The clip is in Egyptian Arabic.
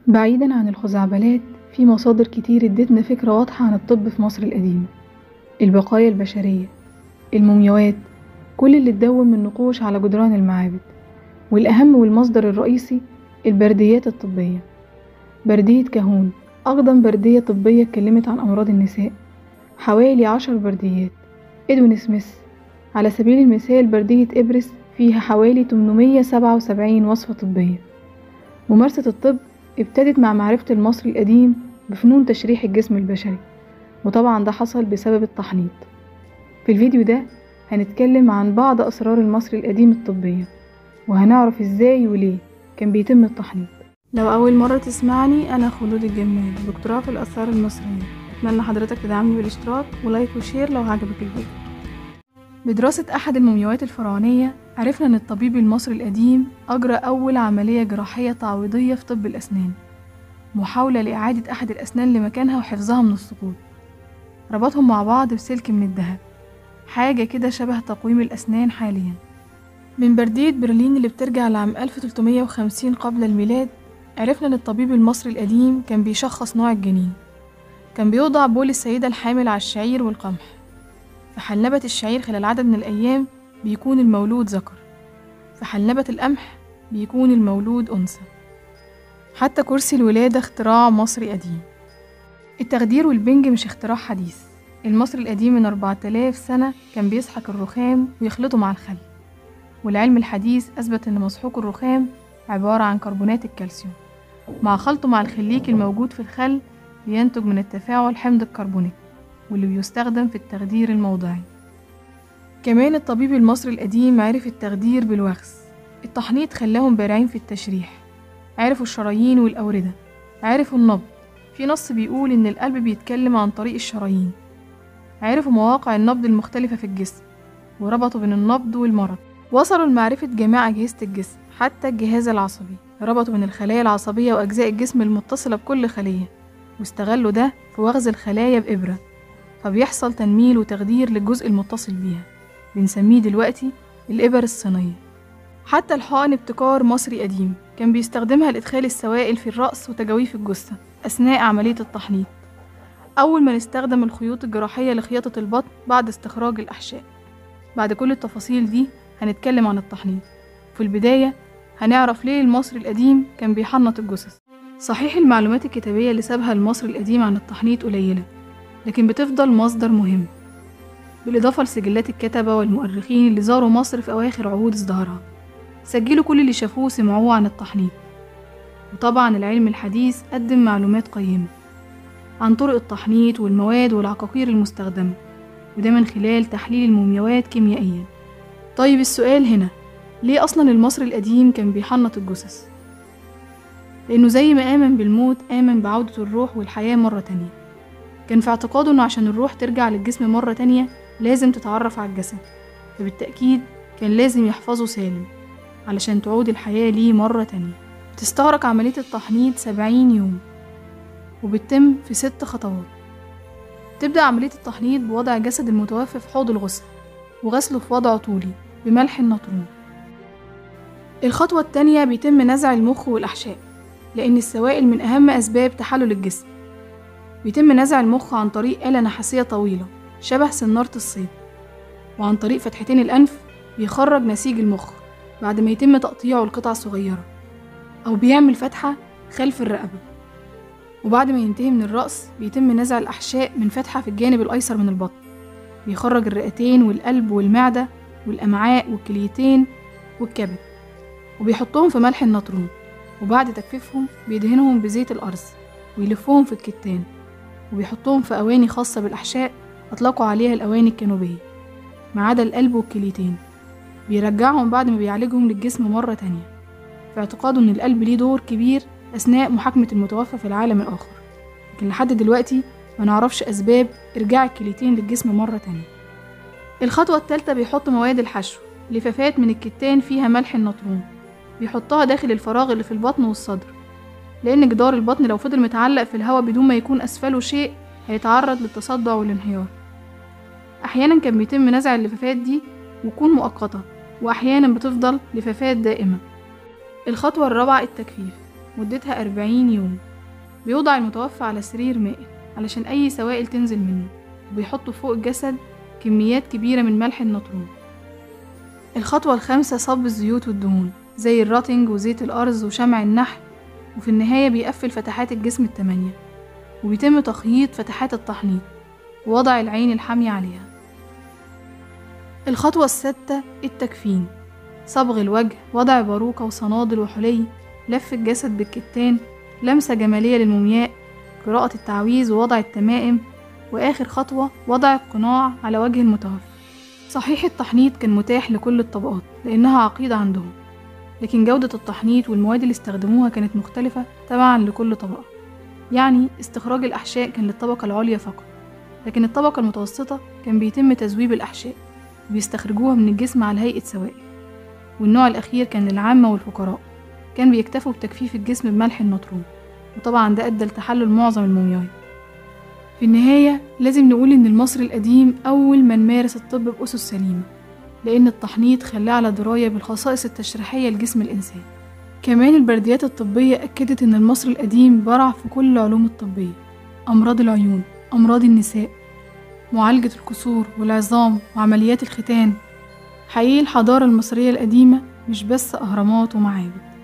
بعيدا عن الخزعبلات في مصادر كتير ادتنا فكرة واضحة عن الطب في مصر القديمة البقايا البشرية المومياوات كل اللي اتدون من نقوش على جدران المعابد والأهم والمصدر الرئيسي البرديات الطبية بردية كهون أقدم بردية طبية اتكلمت عن أمراض النساء حوالي عشر برديات إدوين سميث على سبيل المثال بردية إبرس فيها حوالي 877 وصفة طبية ممارسة الطب ابتدت مع معرفة المصري القديم بفنون تشريح الجسم البشري وطبعا ده حصل بسبب التحنيط في الفيديو ده هنتكلم عن بعض أسرار المصري القديم الطبية وهنعرف ازاي وليه كان بيتم التحنيط لو أول مرة تسمعني أنا خلود الجمال دكتوراه في الآثار المصرية أتمنى حضرتك تدعمني بالاشتراك ولايك وشير لو عجبك الفيديو بدراسة أحد المومياوات الفرعونية عرفنا إن الطبيب المصري القديم أجرى أول عملية جراحية تعويضية في طب الأسنان محاولة لإعادة أحد الأسنان لمكانها وحفظها من السقوط ربطهم مع بعض بسلك من الذهب حاجة كده شبه تقويم الأسنان حاليا من بردية برلين اللي بترجع لعام 1350 قبل الميلاد عرفنا إن الطبيب المصري القديم كان بيشخص نوع الجنين كان بيوضع بول السيدة الحامل على الشعير والقمح في حلبة الشعير خلال عدد من الأيام بيكون المولود ذكر في حلبة القمح بيكون المولود أنثى حتى كرسي الولادة اختراع مصري قديم التخدير والبنج مش اختراع حديث المصري القديم من 4000 سنة كان بيسحق الرخام ويخلطه مع الخل والعلم الحديث أثبت إن مسحوق الرخام عبارة عن كربونات الكالسيوم مع خلطه مع الخليك الموجود في الخل بينتج من التفاعل حمض الكربونيك واللي بيستخدم في التخدير الموضعي كمان الطبيب المصري القديم عرف التخدير بالوغز التحنيط خلاهم بارعين في التشريح عرفوا الشرايين والأوردة عرفوا النبض في نص بيقول إن القلب بيتكلم عن طريق الشرايين عرفوا مواقع النبض المختلفة في الجسم وربطوا بين النبض والمرض وصلوا لمعرفة جميع أجهزة الجسم حتى الجهاز العصبي ربطوا بين الخلايا العصبية وأجزاء الجسم المتصلة بكل خلية واستغلوا ده في وغز الخلايا بإبرة فبيحصل تنميل وتخدير للجزء المتصل بيها بنسميه دلوقتي الإبر الصينية حتى الحقن ابتكار مصري قديم كان بيستخدمها لإدخال السوائل في الرأس وتجاويف الجثة أثناء عملية التحنيط أول ما نستخدم الخيوط الجراحية لخياطة البطن بعد استخراج الأحشاء بعد كل التفاصيل دي هنتكلم عن التحنيط في البداية هنعرف ليه المصري القديم كان بيحنط الجثث صحيح المعلومات الكتابية اللي سابها المصري القديم عن التحنيط قليلة لكن بتفضل مصدر مهم بالإضافة لسجلات الكتبة والمؤرخين اللي زاروا مصر في أواخر عهود ازدهارها سجلوا كل اللي شافوه وسمعوه عن التحنيط وطبعا العلم الحديث قدم معلومات قيمة عن طرق التحنيط والمواد والعقاقير المستخدمة وده من خلال تحليل المومياوات كيميائيا طيب السؤال هنا ليه أصلا المصري القديم كان بيحنط الجثث؟ لأنه زي ما آمن بالموت آمن بعودة الروح والحياة مرة تانية كان في اعتقاده إنه عشان الروح ترجع للجسم مرة تانية لازم تتعرف على الجسد فبالتأكيد كان لازم يحفظه سالم علشان تعود الحياة ليه مرة تانية بتستغرق عملية التحنيط سبعين يوم وبتتم في ست خطوات تبدأ عملية التحنيط بوضع جسد المتوفى في حوض الغسل وغسله في وضع طولي بملح النطرون الخطوة التانية بيتم نزع المخ والأحشاء لأن السوائل من أهم أسباب تحلل الجسم بيتم نزع المخ عن طريق آلة نحاسية طويلة شبه سنارة الصيد وعن طريق فتحتين الأنف بيخرج نسيج المخ بعد ما يتم تقطيعه لقطع صغيرة أو بيعمل فتحة خلف الرقبة وبعد ما ينتهي من الرأس بيتم نزع الأحشاء من فتحة في الجانب الأيسر من البطن بيخرج الرئتين والقلب والمعدة والأمعاء والكليتين والكبد وبيحطهم في ملح النطرون وبعد تجفيفهم بيدهنهم بزيت الأرز ويلفهم في الكتان وبيحطهم في أواني خاصة بالأحشاء أطلقوا عليها الأواني الكانوبية ما عدا القلب والكليتين بيرجعهم بعد ما بيعالجهم للجسم مرة تانية في اعتقاده إن القلب ليه دور كبير أثناء محاكمة المتوفى في العالم الآخر لكن لحد دلوقتي ما نعرفش أسباب إرجاع الكليتين للجسم مرة تانية الخطوة التالتة بيحط مواد الحشو لفافات من الكتان فيها ملح النطرون بيحطها داخل الفراغ اللي في البطن والصدر لأن جدار البطن لو فضل متعلق في الهواء بدون ما يكون أسفله شيء هيتعرض للتصدع والانهيار أحيانا كان بيتم نزع اللفافات دي وتكون مؤقتة وأحيانا بتفضل لفافات دائمة الخطوة الرابعة التجفيف مدتها أربعين يوم بيوضع المتوفى على سرير مائل علشان أي سوائل تنزل منه وبيحطوا فوق الجسد كميات كبيرة من ملح النطرون الخطوة الخامسة صب الزيوت والدهون زي الراتنج وزيت الأرز وشمع النحل وفي النهاية بيقفل فتحات الجسم التمانية وبيتم تخييط فتحات التحنيط ووضع العين الحامية عليها الخطوة السادسة التكفين صبغ الوجه وضع باروكة وصنادل وحلي لف الجسد بالكتان لمسة جمالية للمومياء قراءة التعويذ ووضع التمائم وآخر خطوة وضع القناع على وجه المتوفى صحيح التحنيط كان متاح لكل الطبقات لأنها عقيدة عندهم لكن جودة التحنيط والمواد اللي استخدموها كانت مختلفة تبعا لكل طبقة يعني استخراج الأحشاء كان للطبقة العليا فقط لكن الطبقة المتوسطة كان بيتم تذويب الأحشاء وبيستخرجوها من الجسم على هيئة سوائل والنوع الأخير كان للعامة والفقراء كان بيكتفوا بتجفيف الجسم بملح النطرون وطبعا ده أدى لتحلل معظم المومياوات في النهاية لازم نقول إن المصري القديم أول من مارس الطب بأسس سليمة لأن التحنيط خلاه على دراية بالخصائص التشريحية لجسم الإنسان كمان البرديات الطبية أكدت إن المصري القديم برع في كل العلوم الطبية أمراض العيون أمراض النساء معالجة الكسور والعظام وعمليات الختان حقيقي الحضارة المصرية القديمة مش بس أهرامات ومعابد